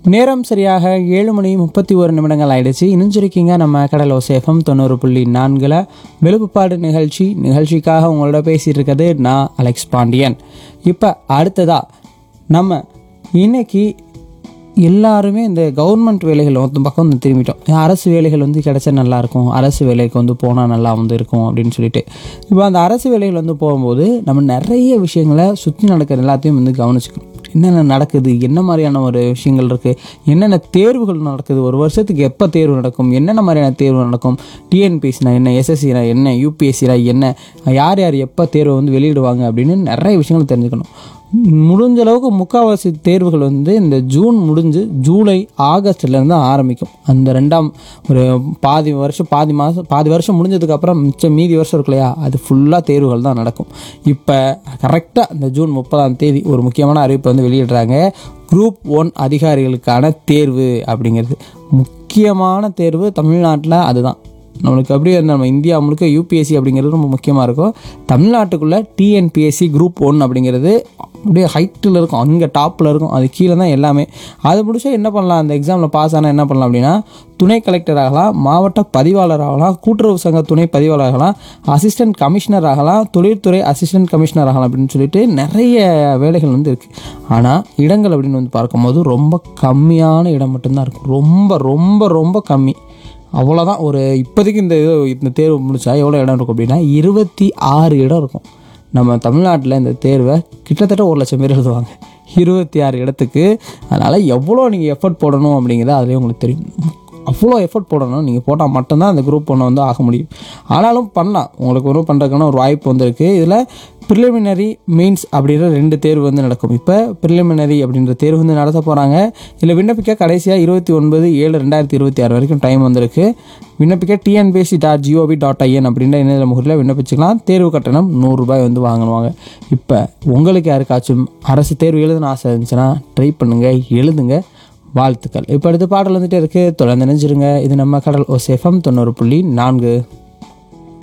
நேரம் சரியாக ஏழு மணி முப்பத்தி ஒரு நிமிடங்கள் ஆயிடுச்சு இணைஞ்சிருக்கீங்க நம்ம கடல் ஓசேஃபம் தொண்ணூறு புள்ளி நான்கில் வெளுப்புப்பாடு நிகழ்ச்சி நிகழ்ச்சிக்காக உங்களோட பேசிட்டு இருக்கிறது நான் அலெக்ஸ் பாண்டியன் இப்போ அடுத்ததா நம்ம இன்னைக்கு எல்லாருமே இந்த கவர்மெண்ட் வேலைகள் வந்து பக்கம் வந்து திரும்பிட்டோம் அரசு வேலைகள் வந்து கிடைச்சா நல்லா இருக்கும் அரசு வேலைக்கு வந்து போனால் நல்லா வந்து இருக்கும் அப்படின்னு சொல்லிட்டு இப்போ அந்த அரசு வேலைகள் வந்து போகும்போது நம்ம நிறைய விஷயங்களை சுற்றி நடக்கிற எல்லாத்தையும் வந்து கவனிச்சுக்கணும் என்னென்ன நடக்குது என்ன மாதிரியான ஒரு விஷயங்கள் இருக்குது என்னென்ன தேர்வுகள் நடக்குது ஒரு வருஷத்துக்கு எப்போ தேர்வு நடக்கும் என்னென்ன மாதிரியான தேர்வு நடக்கும் டிஎன்பிஎஸ்சினா என்ன எஸ்எஸ்சினா என்ன யூபிஎஸ்சினா என்ன யார் யார் எப்போ தேர்வை வந்து வெளியிடுவாங்க அப்படின்னு நிறைய விஷயங்கள் தெரிஞ்சுக்கணும் முடிஞ்ச அளவுக்கு முக்கால்வாசி தேர்வுகள் வந்து இந்த ஜூன் முடிஞ்சு ஜூலை ஆகஸ்ட்லேருந்து ஆரம்பிக்கும் அந்த ரெண்டாம் ஒரு பாதி வருஷம் பாதி மாதம் பாதி வருஷம் முடிஞ்சதுக்கப்புறம் மிச்சம் மீதி வருஷம் இருக்கு இல்லையா அது ஃபுல்லாக தேர்வுகள் தான் நடக்கும் இப்போ கரெக்டாக இந்த ஜூன் முப்பதாம் தேதி ஒரு முக்கியமான அறிவிப்பை வந்து வெளியிடுறாங்க குரூப் ஒன் அதிகாரிகளுக்கான தேர்வு அப்படிங்கிறது முக்கியமான தேர்வு தமிழ்நாட்டில் அதுதான் நம்மளுக்கு அப்படியே நம்ம இந்தியா முழுக்க யூபிஎஸ்சி அப்படிங்கிறது ரொம்ப முக்கியமாக இருக்கும் தமிழ்நாட்டுக்குள்ளே டிஎன்பிஎஸ்சி குரூப் ஒன் அப்படிங்கிறது அப்படியே ஹைட்டில் இருக்கும் அங்கே டாப்பில் இருக்கும் அது கீழே தான் எல்லாமே அது முடிச்சா என்ன பண்ணலாம் அந்த எக்ஸாமில் பாஸ் ஆனால் என்ன பண்ணலாம் அப்படின்னா துணை கலெக்டர் ஆகலாம் மாவட்ட பதிவாளர் ஆகலாம் கூட்டுறவு சங்க துணை பதிவாளர் ஆகலாம் அசிஸ்டன்ட் கமிஷனர் ஆகலாம் தொழில்துறை அசிஸ்டன்ட் கமிஷனர் ஆகலாம் அப்படின்னு சொல்லிட்டு நிறைய வேலைகள் வந்து இருக்குது ஆனால் இடங்கள் அப்படின்னு வந்து பார்க்கும்போது ரொம்ப கம்மியான இடம் மட்டும்தான் இருக்கும் ரொம்ப ரொம்ப ரொம்ப கம்மி அவ்வளோதான் ஒரு இப்போதைக்கு இந்த இது இந்த தேர்வு முடிச்சா எவ்வளோ இடம் இருக்கும் அப்படின்னா இருபத்தி ஆறு இடம் இருக்கும் நம்ம தமிழ்நாட்டில் இந்த தேர்வை கிட்டத்தட்ட ஒரு லட்சம் பேர் எழுதுவாங்க இருபத்தி ஆறு இடத்துக்கு அதனால் எவ்வளோ நீங்கள் எஃபர்ட் போடணும் அப்படிங்கிறது அதுலேயே உங்களுக்கு தெரியும் அவ்வளோ எஃபர்ட் போடணும் நீங்கள் போட்டால் மட்டும்தான் அந்த குரூப் ஒன்று வந்து ஆக முடியும் ஆனாலும் பண்ணலாம் உங்களுக்கு ஒரு பண்ணுறதுக்கான ஒரு வாய்ப்பு வந்திருக்கு இதில் ப்ரிலிமினரி மெயின்ஸ் அப்படின்ற ரெண்டு தேர்வு வந்து நடக்கும் இப்போ ப்ரிலிமினரி அப்படின்ற தேர்வு வந்து நடத்த போகிறாங்க இதில் விண்ணப்பிக்க கடைசியாக இருபத்தி ஒன்பது ஏழு ரெண்டாயிரத்தி இருபத்தி ஆறு வரைக்கும் டைம் வந்திருக்கு விண்ணப்பிக்க TNPSC dot G O V dot I N அப்படின்ற இணையதள முகத்தில் விண்ணப்பிச்சுக்கலாம் தேர்வு கட்டணம் நூறுரூபாய் வந்து வாங்குவாங்க இப்போ உங்களுக்கு யாருக்காச்சும் அரசு தேர்வு எழுதுன ஆசை இருந்துச்சுன்னா ட்ரை பண்ணுங்கள் எழுதுங்க வாழ்த்துக்கள் இப்போ அடுத்த பாடல் வந்துட்டு இருக்குது தொடர்ந்து நினைஞ்சிருங்க இது நம்ம கடல் ஓசேஃபம் தொண்ணூறு புள்ளி நான்கு